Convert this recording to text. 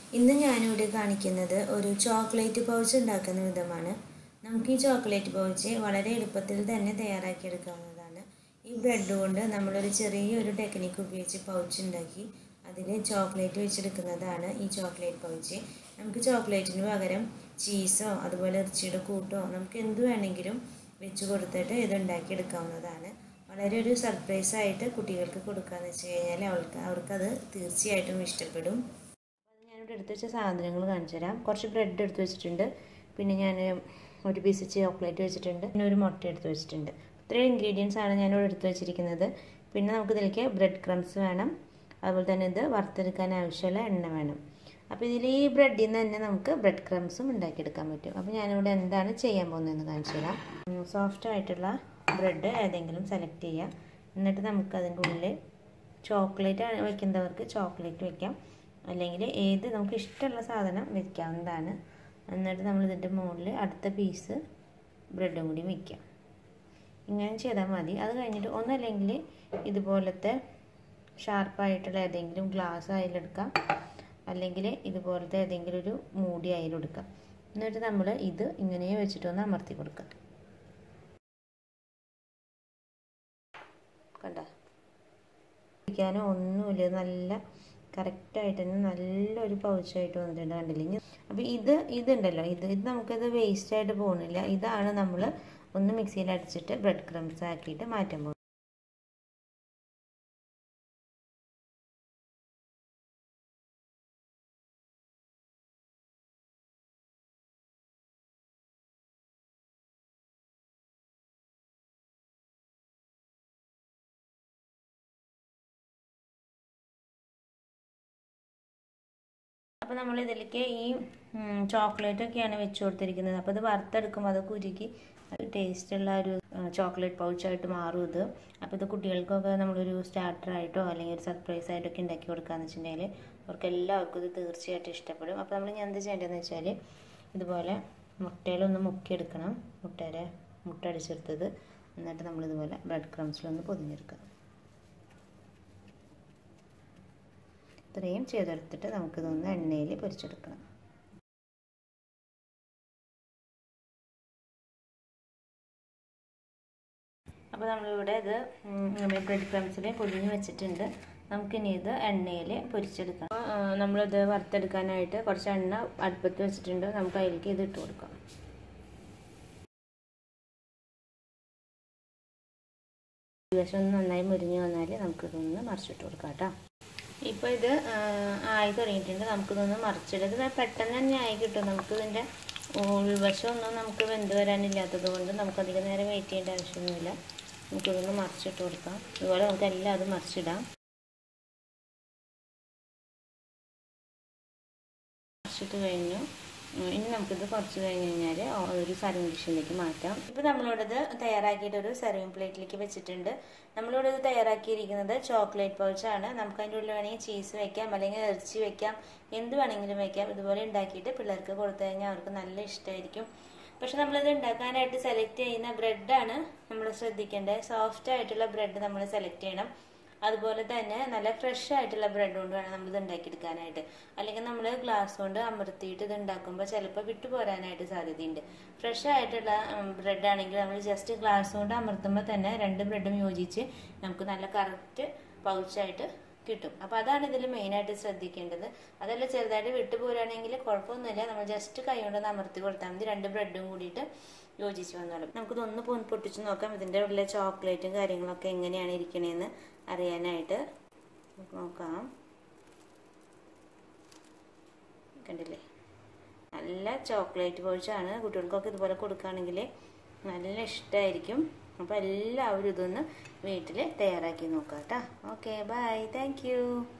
ഇന്ന് ഞാനിവിടെ കാണിക്കുന്നത് ഒരു ചോക്ലേറ്റ് പൗച്ച് ഉണ്ടാക്കുന്ന വിധമാണ് നമുക്ക് ഈ ചോക്ലേറ്റ് പൗച്ച് വളരെ എളുപ്പത്തിൽ തന്നെ തയ്യാറാക്കിയെടുക്കാവുന്നതാണ് ഈ ബ്രെഡ് കൊണ്ട് നമ്മളൊരു ചെറിയൊരു ടെക്നിക്ക് ഉപയോഗിച്ച് പൗച്ച് ഉണ്ടാക്കി അതിൽ ചോക്ലേറ്റ് വെച്ചെടുക്കുന്നതാണ് ഈ ചോക്ലേറ്റ് പൗച്ച് നമുക്ക് ചോക്ലേറ്റിന് പകരം ചീസോ അതുപോലെ ഇറച്ചിയുടെ കൂട്ടോ നമുക്ക് എന്ത് വേണമെങ്കിലും വെച്ച് കൊടുത്തിട്ട് ഇത് ഉണ്ടാക്കിയെടുക്കാവുന്നതാണ് വളരെ ഒരു സർപ്രൈസ് ആയിട്ട് കുട്ടികൾക്ക് കൊടുക്കാന്ന് വെച്ച് കഴിഞ്ഞാൽ അവർക്ക് അവർക്കത് തീർച്ചയായിട്ടും ഇഷ്ടപ്പെടും അത് ഞാനിവിടെ എടുത്ത് വെച്ച സാധനങ്ങൾ കാണിച്ചു തരാം കുറച്ച് ബ്രെഡ് എടുത്ത് വെച്ചിട്ടുണ്ട് പിന്നെ ഞാൻ ഒരു പീസ് ചോക്ലേറ്റ് വെച്ചിട്ടുണ്ട് പിന്നെ ഒരു മുട്ട എടുത്ത് വെച്ചിട്ടുണ്ട് ഇത്രയും ഇൻഗ്രീഡിയൻസ് ആണ് ഞാനിവിടെ എടുത്ത് വെച്ചിരിക്കുന്നത് പിന്നെ നമുക്ക് ഇതിലേക്ക് ബ്രെഡ് ക്രംസ് വേണം അതുപോലെ തന്നെ ഇത് വറുത്തെടുക്കാൻ ആവശ്യമുള്ള എണ്ണ വേണം അപ്പോൾ ഇതിൽ ഈ ബ്രെഡിൽ നിന്ന് തന്നെ നമുക്ക് ബ്രെഡ് ക്രംസും ഉണ്ടാക്കിയെടുക്കാൻ പറ്റും അപ്പോൾ ഞാനിവിടെ എന്താണ് ചെയ്യാൻ പോകുന്നതെന്ന് കാണിച്ചു തരാം സോഫ്റ്റ് ആയിട്ടുള്ള ബ്രെഡ് ഏതെങ്കിലും സെലക്ട് ചെയ്യാം എന്നിട്ട് നമുക്ക് അതിൻ്റെ ഉള്ളിൽ ചോക്ലേറ്റ് വയ്ക്കുന്നവർക്ക് ചോക്ലേറ്റ് വയ്ക്കാം അല്ലെങ്കിൽ ഏത് നമുക്ക് ഇഷ്ടമുള്ള സാധനം വെക്കാവുന്നതാണ് എന്നിട്ട് നമ്മൾ ഇതിൻ്റെ മുകളിൽ അടുത്ത പീസ് ബ്രെഡും കൂടി വയ്ക്കാം ഇങ്ങനെ ചെയ്താൽ മതി അത് കഴിഞ്ഞിട്ട് ഒന്നല്ലെങ്കിൽ ഇതുപോലത്തെ ഷാർപ്പായിട്ടുള്ള ഏതെങ്കിലും ഗ്ലാസ് അതിലെടുക്കാം അല്ലെങ്കിൽ ഇതുപോലത്തെ ഏതെങ്കിലും ഒരു മൂടി അതിലെടുക്കാം എന്നിട്ട് നമ്മൾ ഇത് ഇങ്ങനെ വെച്ചിട്ടൊന്ന് അമർത്തി കൊടുക്കാം കണ്ട കഴിക്കാനോ ഒന്നുമില്ല നല്ല കറക്റ്റായിട്ട് തന്നെ നല്ലൊരു പൗച്ചായിട്ട് വന്നിട്ടുണ്ട് കണ്ടില്ലെങ്കിൽ അപ്പോൾ ഇത് ഇതുണ്ടല്ലോ ഇത് ഇത് നമുക്കത് വേസ്റ്റ് ആയിട്ട് പോകുന്നില്ല ഇതാണ് നമ്മൾ ഒന്ന് മിക്സിയിൽ അടിച്ചിട്ട് ബ്രെഡ് ക്രംസ് ആക്കിയിട്ട് മാറ്റാൻ പോകുന്നത് അപ്പോൾ നമ്മൾ ഇതിലേക്ക് ഈ ചോക്ലേറ്റ് ഒക്കെയാണ് വെച്ച് കൊടുത്തിരിക്കുന്നത് അപ്പോൾ ഇത് വറുത്തെടുക്കുമ്പോൾ അത് കുരുക്കി ടേസ്റ്റുള്ള ഒരു ചോക്ലേറ്റ് പൗച്ചായിട്ട് മാറും ഇത് അപ്പോൾ ഇത് കുട്ടികൾക്കൊക്കെ നമ്മളൊരു സ്റ്റാർട്ടറായിട്ടോ അല്ലെങ്കിൽ ഒരു സർപ്രൈസ് ആയിട്ടൊക്കെ ഉണ്ടാക്കി കൊടുക്കാന്ന് വെച്ചിട്ടുണ്ടെങ്കിൽ അവർക്ക് എല്ലാവർക്കും ഇത് തീർച്ചയായിട്ടും ഇഷ്ടപ്പെടും അപ്പോൾ നമ്മൾ ഞാൻ എന്താ ചെയ്യേണ്ടതെന്ന് വെച്ചാൽ ഇതുപോലെ മുട്ടയിലൊന്ന് മുക്കിയെടുക്കണം മുട്ടയുടെ മുട്ട അടിച്ചെടുത്തത് എന്നിട്ട് നമ്മളിതുപോലെ ബ്രെഡ് ക്രംസിലൊന്ന് പൊതിഞ്ഞെടുക്കാം ഇത്രയും ചെയ്തെടുത്തിട്ട് നമുക്കിതൊന്ന് എണ്ണയിൽ പൊരിച്ചെടുക്കണം അപ്പോൾ നമ്മളിവിടെ ഇത് ബ്രെഡ് ക്രംസിൽ പൊതിഞ്ഞ് വെച്ചിട്ടുണ്ട് നമുക്കിനി ഇത് എണ്ണയിൽ പൊരിച്ചെടുക്കാം നമ്മളിത് വറുത്തെടുക്കാനായിട്ട് കുറച്ച് എണ്ണ അടുപ്പത്ത് വെച്ചിട്ടുണ്ട് നമുക്ക് അതിലേക്ക് ഇത് ഇട്ട് കൊടുക്കാം വശം ഒന്ന് നന്നായി മുരിഞ്ഞ് വന്നാൽ നമുക്കിതൊന്ന് മറിച്ചിട്ട് കൊടുക്കാം കേട്ടോ ഇപ്പോൾ ഇത് ആയി തുടങ്ങിയിട്ടുണ്ട് നമുക്കിതൊന്ന് മറിച്ചിടത് പെട്ടെന്ന് തന്നെ ആയി കിട്ടും നമുക്കിതിൻ്റെ ഉൾവശം ഒന്നും നമുക്ക് വെന്ത് വരാനില്ലാത്തത് കൊണ്ട് നമുക്കധികം നേരം വെയിറ്റ് ചെയ്യേണ്ട ആവശ്യമൊന്നുമില്ല നമുക്കിതൊന്ന് മറിച്ചിട്ട് കൊടുക്കാം അതുപോലെ നമുക്ക് എല്ലാം അത് മറിച്ചിടാം മറിച്ചിട്ട് കഴിഞ്ഞു ഇനി നമുക്കിത് കുറച്ച് കഴിഞ്ഞ് കഴിഞ്ഞാൽ ഒരു സർവിങ് ഡിഷിലേക്ക് മാറ്റാം ഇപ്പോൾ നമ്മളിവിടെ ഇത് തയ്യാറാക്കിയിട്ട് ഒരു സർവിങ് പ്ലേറ്റിലേക്ക് വെച്ചിട്ടുണ്ട് നമ്മളിവിടെ ഇത് തയ്യാറാക്കിയിരിക്കുന്നത് ചോക്ലേറ്റ് പൗച്ചാണ് നമുക്ക് അതിൻ്റെ ഉള്ളിൽ വേണമെങ്കിൽ ചീസ് വെക്കാം അല്ലെങ്കിൽ ഇറച്ചി വെക്കാം എന്ത് വേണമെങ്കിലും വെക്കാം ഇതുപോലെ ഉണ്ടാക്കിയിട്ട് പിള്ളേർക്ക് കൊടുത്തു കഴിഞ്ഞാൽ അവർക്ക് നല്ല ഇഷ്ടമായിരിക്കും പക്ഷെ നമ്മളിത് ഉണ്ടാക്കാനായിട്ട് സെലക്ട് ചെയ്യുന്ന ബ്രെഡാണ് നമ്മൾ ശ്രദ്ധിക്കേണ്ടത് സോഫ്റ്റ് ആയിട്ടുള്ള ബ്രെഡ് നമ്മൾ സെലക്ട് ചെയ്യണം അതുപോലെ തന്നെ നല്ല ഫ്രഷ് ആയിട്ടുള്ള ബ്രെഡ് കൊണ്ട് വേണം നമ്മൾ ഇത് ഉണ്ടാക്കിയെടുക്കാനായിട്ട് അല്ലെങ്കിൽ നമ്മൾ ഗ്ലാസ് കൊണ്ട് അമർത്തിയിട്ട് ഇത് ഉണ്ടാക്കുമ്പോൾ ചിലപ്പോൾ വിട്ടു പോരാനായിട്ട് സാധ്യതയുണ്ട് ഫ്രഷ് ആയിട്ടുള്ള ബ്രെഡ് ആണെങ്കിൽ നമ്മൾ ജസ്റ്റ് ഗ്ലാസ് കൊണ്ട് അമർത്തുമ്പോൾ തന്നെ രണ്ട് ബ്രെഡും യോജിച്ച് നമുക്ക് നല്ല കറക്റ്റ് പൗച്ചായിട്ട് കിട്ടും അപ്പോൾ അതാണ് ഇതിൽ മെയിനായിട്ട് ശ്രദ്ധിക്കേണ്ടത് അതല്ല ചെറുതായിട്ട് വിട്ടു പോരുകയാണെങ്കിൽ കുഴപ്പമൊന്നുമില്ല നമ്മൾ ജസ്റ്റ് കൈ കൊണ്ട് അമർത്തി കൊടുത്താൽ മതി രണ്ട് ബ്രെഡും കൂടിയിട്ട് യോജിച്ച് വന്നോളും നമുക്കിതൊന്ന് പൊട്ടിച്ച് നോക്കാം ഇതിൻ്റെ ഉള്ളിലെ ചോക്ലേറ്റും കാര്യങ്ങളൊക്കെ എങ്ങനെയാണ് ഇരിക്കണേന്ന് അറിയാനായിട്ട് നോക്കാം കണ്ടില്ലേ നല്ല ചോക്ലേറ്റ് പൗച്ചാണ് കുട്ടികൾക്കൊക്കെ ഇതുപോലെ കൊടുക്കുകയാണെങ്കിൽ നല്ല ഇഷ്ടമായിരിക്കും അപ്പോൾ എല്ലാവരും ഇതൊന്ന് വീട്ടിൽ തയ്യാറാക്കി നോക്കാം കേട്ടോ ഓക്കെ ബൈ താങ്ക്